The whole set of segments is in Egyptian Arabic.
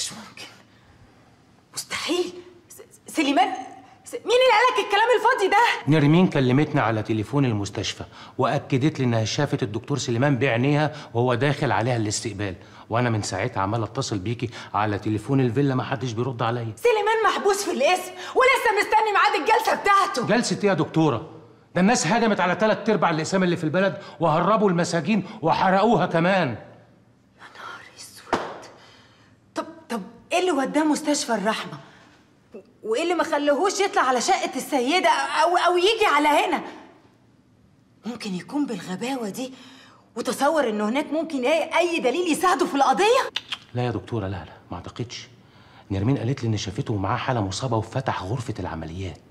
مش ممكن مستحيل س- سليمان س- مين اللي قالك الكلام الفاضي ده نرمين كلمتنا على تليفون المستشفى واكدت لي انها شافت الدكتور سليمان بعينيها وهو داخل عليها الاستقبال وانا من ساعتها عمال اتصل بيكي على تليفون الفيلا ما حدش بيرد عليا سليمان محبوس في الاسم ولسه مستني ميعاد الجلسه بتاعته جلسه ايه يا دكتوره ده الناس هجمت على ثلاث ارباع الاقسام اللي في البلد وهربوا المساجين وحرقوها كمان نهار اسود طب طب ايه اللي وداه مستشفى الرحمه وايه اللي ما خلوهوش يطلع على شقه السيده او او يجي على هنا ممكن يكون بالغباوه دي وتصور انه هناك ممكن ايه اي دليل يساعده في القضيه لا يا دكتوره لا لا ما اعتقدش نرمين قالت لي ان شافته ومعاه حاله مصابه وفتح غرفه العمليات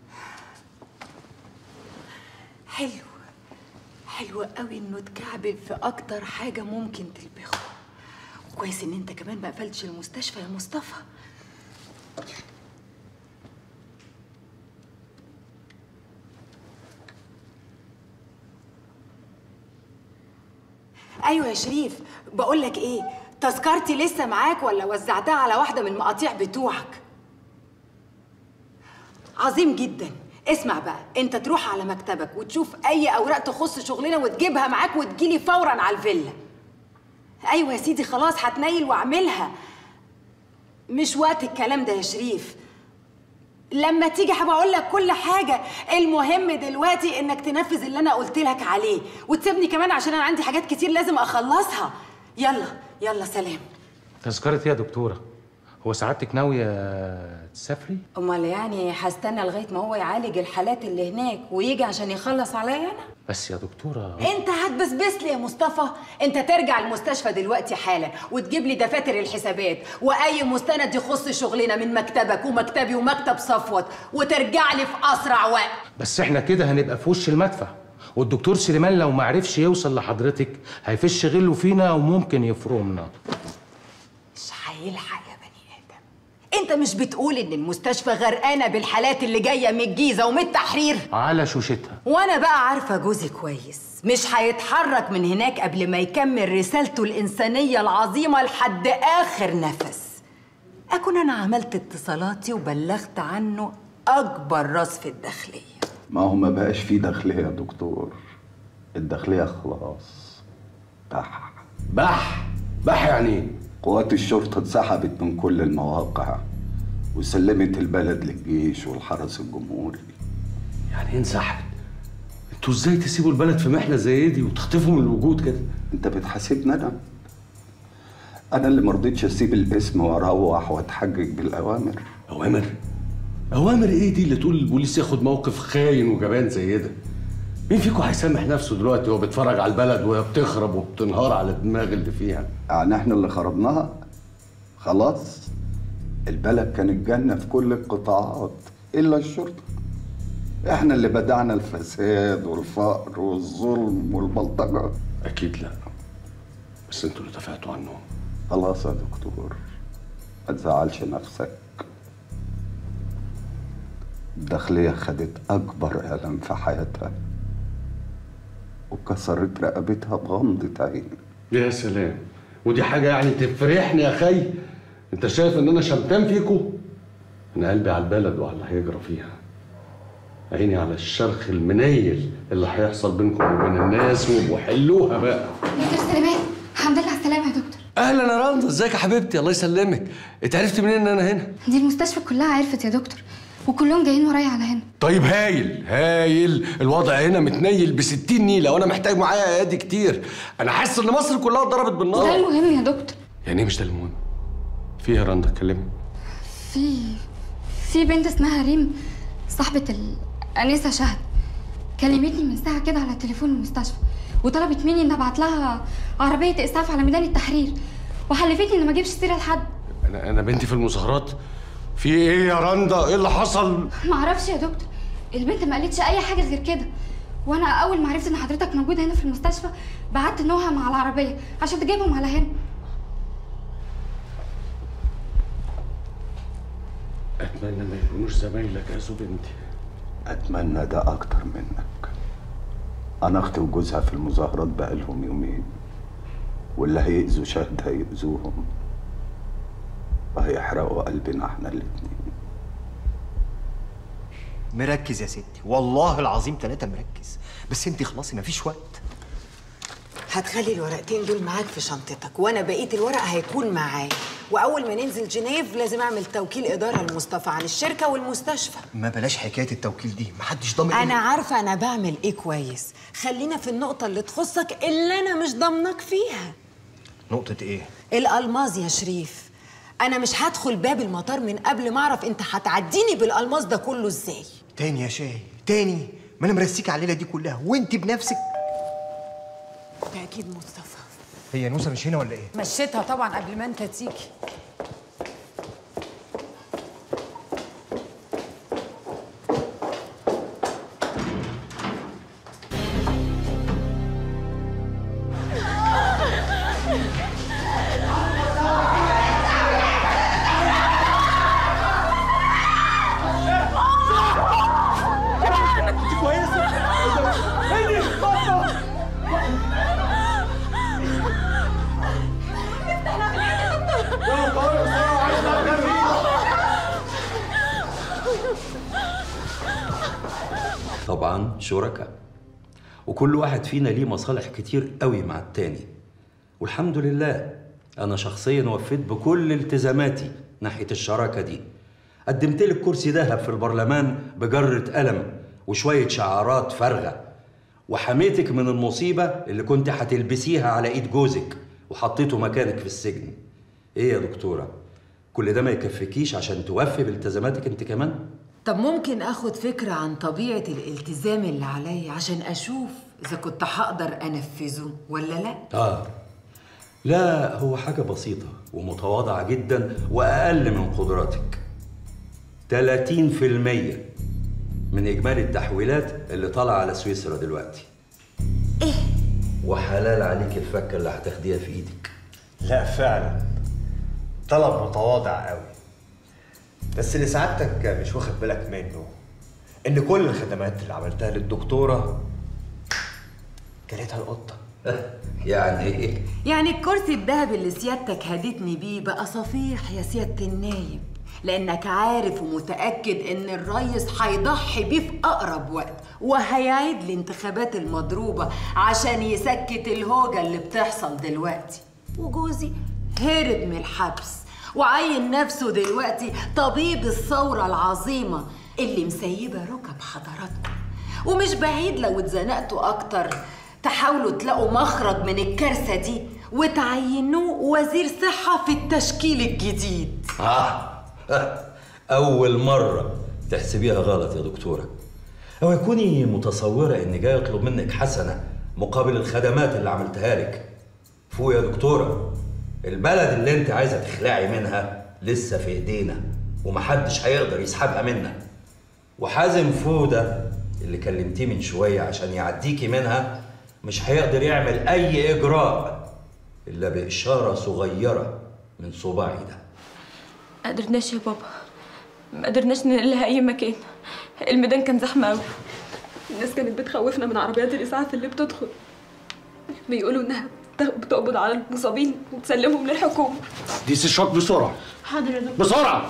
حلو حلو قوي انه اتكعبل في اكتر حاجه ممكن تلبخه كويس ان انت كمان ما قفلتش المستشفى يا مصطفى ايوه يا شريف بقول لك ايه تذكرتي لسه معاك ولا وزعتها على واحده من المقاطيع بتوعك عظيم جدا اسمع بقى انت تروح على مكتبك وتشوف اي اوراق تخص شغلنا وتجيبها معاك وتجيلي فورا على الفيلا ايوه يا سيدي خلاص هتنيل واعملها مش وقت الكلام ده يا شريف لما تيجي هبقى اقول لك كل حاجه المهم دلوقتي انك تنفذ اللي انا قلت لك عليه وتسيبني كمان عشان انا عندي حاجات كتير لازم اخلصها يلا يلا سلام تذكره ايه يا دكتوره هو سعادتك ناويه تسافري امال يعني هستنى لغايه ما هو يعالج الحالات اللي هناك ويجي عشان يخلص عليا انا بس يا دكتوره انت هتبسبس لي يا مصطفى انت ترجع المستشفى دلوقتي حالا وتجيب لي دفاتر الحسابات واي مستند يخص شغلنا من مكتبك ومكتبي ومكتب صفوت وترجع لي في اسرع وقت بس احنا كده هنبقى في وش المدفع والدكتور سليمان لو ما عرفش يوصل لحضرتك هيفش غله فينا وممكن يفرمنا مش هيلحق يا بني ادم انت مش بتقول ان المستشفى غرقانه بالحالات اللي جايه من الجيزه ومن التحرير على شوشتها وانا بقى عارفه جوزي كويس مش هيتحرك من هناك قبل ما يكمل رسالته الانسانيه العظيمه لحد اخر نفس اكون انا عملت اتصالاتي وبلغت عنه اكبر راس في الداخليه ما هو ما بقاش فيه داخلية يا دكتور الداخلية خلاص بح بح بح يعني ايه؟ قوات الشرطة اتسحبت من كل المواقع وسلمت البلد للجيش والحرس الجمهوري يعني ايه انسحبت؟ انتوا ازاي تسيبوا البلد في محنه زي دي وتختفوا من الوجود كده؟ انت بتحاسبني انا انا اللي مرضيتش اسيب الاسم واروح واتحجج بالاوامر اوامر؟ اوامر ايه دي اللي تقول البوليس ياخد موقف خاين وجبان زي ده؟ مين فيكم هيسامح نفسه دلوقتي وهو بيتفرج على البلد وهي بتخرب وبتنهار على الدماغ اللي فيها؟ يعني احنا اللي خربناها خلاص البلد كانت جنة في كل القطاعات إلا الشرطة احنا اللي بدعنا الفساد والفقر والظلم والبلطجة اكيد لا بس انتوا اللي دفعتوا عنهم خلاص يا دكتور ما تزعلش نفسك الداخلية خدت أكبر ألم في حياتها وكسرت رقبتها بغمضة عين يا سلام ودي حاجه يعني تفرحني يا خي انت شايف ان انا شمتان فيكم انا قلبي على البلد وعلى اللي هيجرى فيها عيني على الشرخ المنيل اللي هيحصل بينكم وبين الناس وحلوها بقى دكتور سليمان الحمد لله على السلامة يا دكتور اهلا يا رندا ازيك يا حبيبتي الله يسلمك انت عرفت منين ان انا هنا دي المستشفى كلها عرفت يا دكتور وكلهم جايين ورايا على هنا طيب هايل هايل الوضع هنا متنيل ب 60 نيله وانا محتاج معايا ايادي كتير انا حاسس ان مصر كلها اتضربت ده بالنار المهم يا دكتور يعني ايه مش ده المهم في إيه يا رندا اتكلمي في في بنت اسمها ريم صاحبة الأنسة شهد كلمتني من ساعة كده على تليفون المستشفى وطلبت مني إن أبعت لها عربية إسعاف على ميدان التحرير وحلفتني إن ما أجيبش سيرة لحد انا انا بنتي في المظاهرات في ايه يا رندا ايه اللي حصل معرفش يا دكتور البنت ما قالتش أي حاجة غير كده وأنا أول ما عرفت إن حضرتك موجودة هنا في المستشفى بعت نوها مع العربية عشان تجيبهم على هنا اتمنى ما يكونوش زمايلك يا زو بنتي أتمنى ده أكتر منك أنا أختي وجوزها في المظاهرات بقالهم يومين واللي هيأذوا شهد هيأذوهم هيحرقوا قلبنا احنا الاتنين مركز يا ستي والله العظيم ثلاثة مركز بس انت خلاصي مفيش وقت هتخلي الورقتين دول معاك في شنطتك وانا بقيه الورق هيكون معايا واول ما ننزل جنيف لازم اعمل توكيل اداره لمصطفى عن الشركه والمستشفى ما بلاش حكاية التوكيل دي محدش ضامن انا إيه. عارفه انا بعمل ايه كويس خلينا في النقطه اللي تخصك اللي انا مش ضامنك فيها نقطة ايه؟ الالماظ يا شريف انا مش هدخل باب المطار من قبل ما اعرف انت هتعديني بالالماظ ده كله ازاي تاني يا شاي تاني ما انا مرسيك على الليلة دي كلها وانت بنفسك ده اكيد مصطفى هي نوسة مش هنا ولا ايه؟ مشيتها طبعا قبل ما انت تيجي طبعا شركاء وكل واحد فينا ليه مصالح كتير قوي مع التاني والحمد لله انا شخصيا وفيت بكل التزاماتي ناحيه الشراكه دي قدمت لك كرسي ذهب في البرلمان بجره قلم وشويه شعارات فارغه وحميتك من المصيبه اللي كنت هتلبسيها على ايد جوزك وحطيته مكانك في السجن ايه يا دكتوره كل ده ما يكفيكيش عشان توفي بالتزاماتك انت كمان طب ممكن اخد فكرة عن طبيعة الالتزام اللي عليا عشان اشوف اذا كنت هقدر انفذه ولا لا آه لا هو حاجة بسيطة ومتواضعة جدا وأقل من قدراتك 30% من إجمالي التحويلات اللي طالعة على سويسرا دلوقتي إيه؟ وحلال عليك الفكة اللي هتاخديها في إيدك لا فعلا طلب متواضع قوي بس اللي سعادتك مش واخد بالك منه ان كل الخدمات اللي عملتها للدكتوره كلتها القطه يعني إيه؟ يعني الكرسي الذهبي اللي سيادتك هديتني بيه بقى صفيح يا سيادة النايب لأنك عارف ومتأكد إن الريس هيضحي بيه في أقرب وقت وهيعيد الانتخابات المضروبة عشان يسكت الهوجة اللي بتحصل دلوقتي وجوزي هرب من الحبس وعين نفسه دلوقتي طبيب الثورة العظيمة اللي مسيبة ركب حضراتكم ومش بعيد لو اتزنقتوا أكتر تحاولوا تلاقوا مخرج من الكارثة دي وتعينوه وزير صحة في التشكيل الجديد آه أول مرة تحسبيها غلط يا دكتورة أو يكوني متصورة إني جاي أطلب منك حسنة مقابل الخدمات اللي عملتها لك فوق يا دكتورة البلد اللي أنت عايزة تخلعي منها لسه في إيدينا ومحدش هيقدر يسحبها منا وحازم فودة اللي كلمتيه من شوية عشان يعديكي منها مش هيقدر يعمل أي إجراء إلا بإشارة صغيرة من صباعي ده ما قدرناش يا بابا ما قدرناش ننقلها اي مكان الميدان كان زحمه قوي الناس كانت بتخوفنا من عربيات الاسعاف اللي بتدخل بيقولوا انها بت- بتقبض على المصابين وتسلمهم للحكومه دي الشوك بسرعه حاضر يا دكتور بسرعه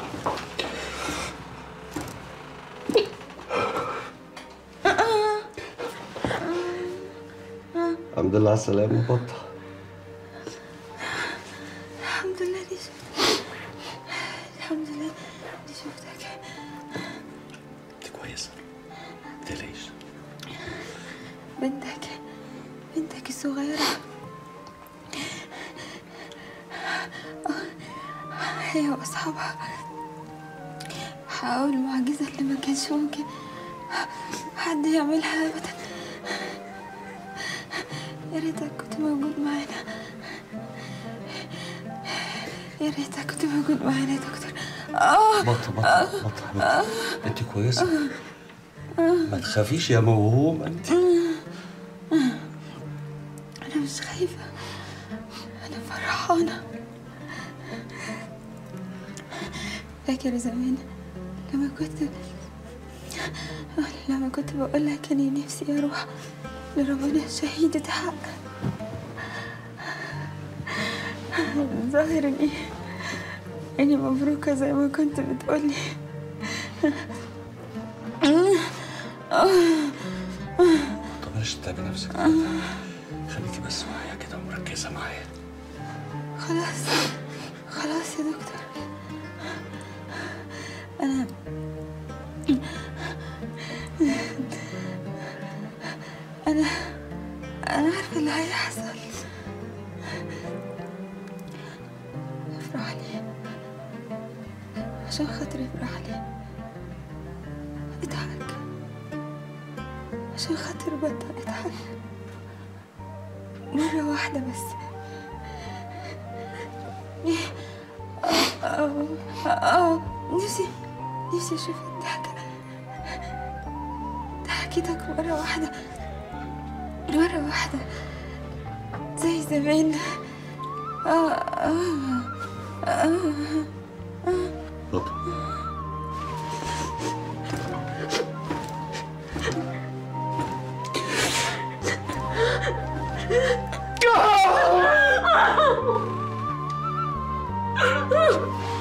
الحمد لله على السلامة بطة الحمد لله دي شفتك الحمد لله دي شفتك انت كويسة متقلقيش بنتك بنتك الصغيرة هي وأصحابها حققوا المعجزة اللي ما كانش ممكن حد يعملها أبدا يا ريتك كنت موجود معانا يا ريتك كنت موجود معانا يا دكتور آه بطة بطة بطة بطة انت كويسة ما تخافيش يا موهومة انت أنا مش خايفة أنا فرحانة فاكر زمان لما كنت لما كنت بقول لك إني نفسي أروح لربنا شهيدة حق ظاهر إني إني مبروكة زي ما كنت بتقولي طب بلاش تتعبي نفسك كده خليكي بس معايا كده ومركزه معايا خلاص خلاص يا دكتور أنا أنا أنا عارفة اللي هيحصل افرح لي عشان خاطري افرح لي اضحك عشان خاطر بطل اضحك مرة واحدة بس اه اه نفسي نفسي اشوف الضحكة ضحكتك مرة واحدة مرة واحدة زي زمان اه اه اه بابا Ah!